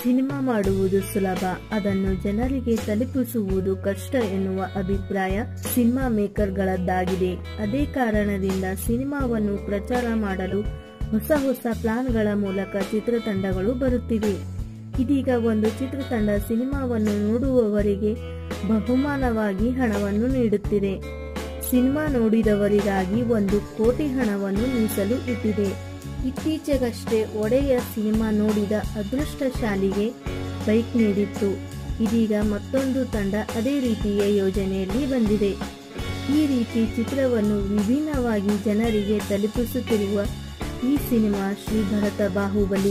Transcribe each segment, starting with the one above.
cinema ಮಾಡುವುದು ಸುಲಭ ಅದನ್ನು ಜನರಿಗೆ ತಲುಪಿಸುವುದು ಕಷ್ಟ ಎನ್ನುವ ಅಭಿಪ್ರಾಯ ಸಿನಿಮಾ ಮೇಕರ್ಗಳದ್ದಾಗಿದೆ ಅದೇ ಕಾರಣದಿಂದ ಸಿನಿಮಾವನ್ನು ಪ್ರಚಾರ ಮಾಡಲು ಹೊಸ ಹೊಸ ಪ್ಲಾನ್ಗಳ ಮೂಲಕ ಚಿತ್ರತಂಡಗಳು ಬರುತ್ತಿವೆ ಇದೀಗ ಒಂದು ಚಿತ್ರತಂಡ ಸಿನಿಮಾವನ್ನು ನೋಡುವವರಿಗೆ ಬಹುಮಾನವಾಗಿ ಹಣವನ್ನು ನೀಡುತ್ತಿದೆ ಸಿನಿಮಾ ನೋಡಿದವರಿಗಾಗಿ ಒಂದು ಕೋಟಿ ಹಣವನ್ನು ಮೀಸಲು ಇಟ್ಟಿದೆ ಇತ್ತೀಚೆಗಷ್ಟೇ ಒಡೆಯ ಸಿನಿಮಾ ನೋಡಿದ ಅದೃಷ್ಟಶಾಲಿಗೆ ಬೈಕ್ ನೀಡಿತ್ತು ಇದೀಗ ಮತ್ತೊಂದು ತಂಡ ಅದೇ ರೀತಿಯ ಯೋಜನೆಯಲ್ಲಿ ಬಂದಿದೆ ಈ ರೀತಿ ಚಿತ್ರವನ್ನು ವಿಭಿನ್ನವಾಗಿ ಜನರಿಗೆ ತಲುಪಿಸುತ್ತಿರುವ ಈ ಸಿನಿಮಾ ಶ್ರೀ ಭರತ ಬಾಹುಬಲಿ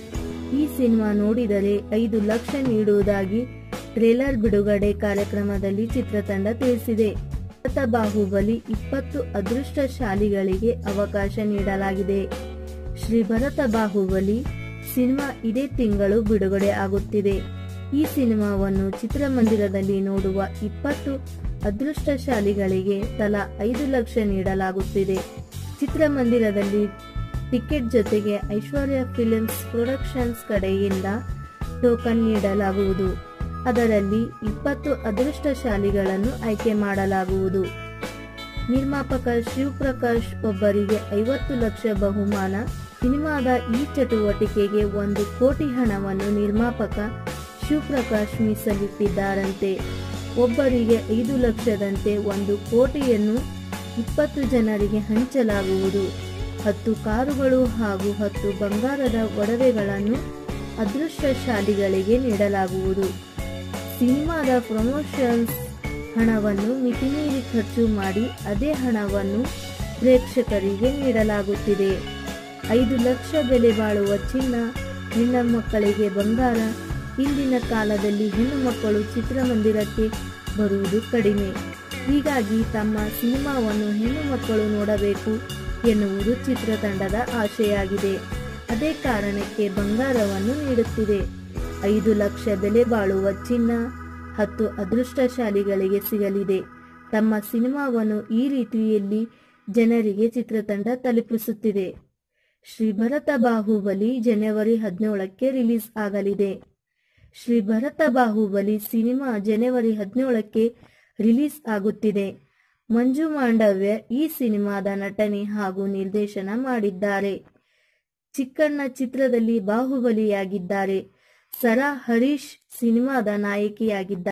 ಈ ಸಿನಿಮಾ ನೋಡಿದರೆ ಐದು ಲಕ್ಷ ನೀಡುವುದಾಗಿ ಟ್ರೇಲರ್ ಬಿಡುಗಡೆ ಕಾರ್ಯಕ್ರಮದಲ್ಲಿ ಚಿತ್ರತಂಡ ತಿಳಿಸಿದೆ ಭರತ ಬಾಹುಬಲಿ ಇಪ್ಪತ್ತು ಅದೃಷ್ಟಶಾಲಿಗಳಿಗೆ ಅವಕಾಶ ನೀಡಲಾಗಿದೆ ಶ್ರೀ ಭರತ ಬಾಹುಬಲಿ ಸಿನಿಮಾ ಇದೇ ತಿಂಗಳು ಬಿಡುಗಡೆ ಆಗುತ್ತಿದೆ ಈ ಸಿನಿಮಾವನ್ನು ಚಿತ್ರಮಂದಿರದಲ್ಲಿ ನೋಡುವ ಇಪ್ಪತ್ತು ಅದೃಷ್ಟಶಾಲಿಗಳಿಗೆ ತಲಾ ಐದು ಲಕ್ಷ ನೀಡಲಾಗುತ್ತಿದೆ ಚಿತ್ರಮಂದಿರದಲ್ಲಿ ಟಿಕೆಟ್ ಜೊತೆಗೆ ಐಶ್ವರ್ಯ ಫಿಲ್ಮ್ಸ್ ಪ್ರೊಡಕ್ಷನ್ಸ್ ಕಡೆಯಿಂದ ಟೋಕನ್ ನೀಡಲಾಗುವುದು ಅದರಲ್ಲಿ ಇಪ್ಪತ್ತು ಅದೃಷ್ಟಶಾಲಿಗಳನ್ನು ಆಯ್ಕೆ ಮಾಡಲಾಗುವುದು ನಿರ್ಮಾಪಕ ಶಿವಪ್ರಕಾಶ್ ಒಬ್ಬರಿಗೆ ಐವತ್ತು ಲಕ್ಷ ಬಹುಮಾನ ಸಿನಿಮಾದ ಈ ಚಟುವಟಿಕೆಗೆ ಒಂದು ಕೋಟಿ ಹಣವನ್ನು ನಿರ್ಮಾಪಕ ಶಿವಪ್ರಕಾಶ್ ಮೀಸಲಿಟ್ಟಿದ್ದಾರಂತೆ ಒಬ್ಬರಿಗೆ ಐದು ಲಕ್ಷದಂತೆ ಒಂದು ಕೋಟಿಯನ್ನು ಇಪ್ಪತ್ತು ಜನರಿಗೆ ಹಂಚಲಾಗುವುದು ಹತ್ತು ಕಾರುಗಳು ಹಾಗೂ ಹತ್ತು ಬಂಗಾರದ ಒಡವೆಗಳನ್ನು ಅದೃಷ್ಟಶಾಲಿಗಳಿಗೆ ನೀಡಲಾಗುವುದು ಸಿನಿಮಾದ ಪ್ರಮೋಷನ್ಸ್ ಹಣವನ್ನು ಮಿತಿಮೀರಿ ಖರ್ಚು ಮಾಡಿ ಅದೇ ಹಣವನ್ನು ಪ್ರೇಕ್ಷಕರಿಗೆ ನೀಡಲಾಗುತ್ತಿದೆ ಐದು ಲಕ್ಷ ಬೆಲೆ ಬಾಳುವ ಚಿನ್ನ ಹೆಣ್ಣು ಮಕ್ಕಳಿಗೆ ಬಂಗಾರ ಇಂದಿನ ಕಾಲದಲ್ಲಿ ಹೆಣ್ಣು ಮಕ್ಕಳು ಚಿತ್ರಮಂದಿರಕ್ಕೆ ಬರುವುದು ಕಡಿಮೆ ಹೀಗಾಗಿ ತಮ್ಮ ಸಿನಿಮಾವನ್ನು ಹೆಣ್ಣು ಮಕ್ಕಳು ನೋಡಬೇಕು ಎನ್ನುವುದು ಚಿತ್ರತಂಡದ ಆಶೆಯಾಗಿದೆ ಅದೇ ಕಾರಣಕ್ಕೆ ಬಂಗಾರವನ್ನು ನೀಡುತ್ತಿದೆ ಐದು ಲಕ್ಷ ಬೆಲೆ ಬಾಳುವ ಚಿನ್ನ ಹತ್ತು ಅದೃಷ್ಟಶಾಲಿಗಳಿಗೆ ಸಿಗಲಿದೆ ತಮ್ಮ ಸಿನಿಮಾವನ್ನು ಈ ರೀತಿಯಲ್ಲಿ ಜನರಿಗೆ ಚಿತ್ರತಂಡ ತಲುಪಿಸುತ್ತಿದೆ ಶ್ರೀ ಭರತ ಬಾಹುಬಲಿ ಜನವರಿ ಹದಿನೇಳಕ್ಕೆ ರಿಲೀಸ್ ಆಗಲಿದೆ ಶ್ರೀ ಭರತ ಬಾಹುಬಲಿ ಸಿನಿಮಾ ಜನವರಿ ಹದಿನೇಳಕ್ಕೆ ರಿಲೀಸ್ ಆಗುತ್ತಿದೆ ಮಂಜು ಮಾಂಡವ್ಯ ಈ ಸಿನಿಮಾದ ನಟನೆ ಹಾಗೂ ನಿರ್ದೇಶನ ಮಾಡಿದ್ದಾರೆ ಚಿಕ್ಕಣ್ಣ ಚಿತ್ರದಲ್ಲಿ ಬಾಹುಬಲಿಯಾಗಿದ್ದಾರೆ ಸರಾ ಹರೀಶ್ ಸಿನಿಮಾದ ನಾಯಕಿಯಾಗಿದ್ದಾರೆ